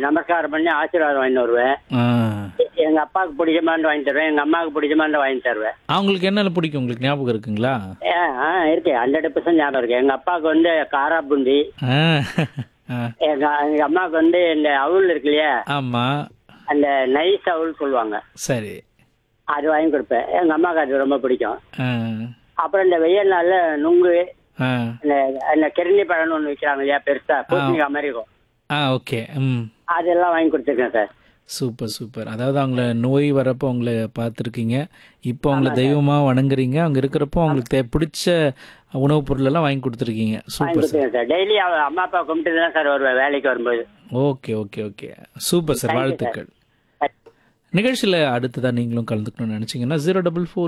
நமஸ்காரம் பண்ணி ஆசீர்வாதம் வாங்கிட்டு வருவேன் ஆ. எ- எங்க அப்பாவுக்கு பிடிச்ச மாதிரி வாங்கி தருவேன் எங்க அம்மாவுக்கு பிடிச்ச மாதிரி வாங்கி தருவேன் அவங்களுக்கு என்னென்ன பிடிக்கும் உங்களுக்கு ஞாபகம் இருக்குங்களா ஏ, ஆ இருக்கு ஹண்ட்ரட் பர்சன்ட் ஞாபகம் இருக்கு எங்க அப்பாவுக்கு வந்து காரா பூந்தி ஆ. ஆ. எங்க எங்க அம்மாவுக்கு வந்து இந்த அவுள் இருக்கு இல்லையா ஆமா அந்த நைஸ் அவுள் சொல்லுவாங்க சரி அது வாங்கி கொடுப்பேன் எங்க அம்மாவுக்கு அது ரொம்ப பிடிக்கும் ஆ. அப்புறம் இந்த வெயில் நாள்ல நுங்கு ஆ. இந்த இந்த கிருணி பழம்னு ஒன்று விற்கிறாங்க இல்லையா பெருசா பூசணிக்காய் மாதிரி இருக்கும் ஆ ஓகே ம் அதெல்லாம் வாங்கி கொடுத்துருக்கேன் சார் சூப்பர் சூப்பர் அதாவது அவங்கள நோய் வரப்போ அவங்கள பார்த்துருக்கீங்க இப்போ அவங்கள தெய்வமாக வணங்குறீங்க அவங்க இருக்கிறப்போ அவங்களுக்கு தே- பிடிச்ச உணவுப் பொருள் எல்லாம் வாங்கி கொடுத்துருக்கீங்க வாங்கி சூப்பர் சார் கொடுத்துருக்கேன் சார் டெய்லி அம்மா அப்பா கும்பிட்டு தான் சார் வருவேன் வேலைக்கு வரும்போது okay okay okay super sir வாழ்த்துக்கள் நிகழ்ச்சியில் அடுத்ததாக நீங்களும் கலந்துக்கணும்னு நினச்சிங்கன்னா ஜீரோ டபுள் ஃபோர்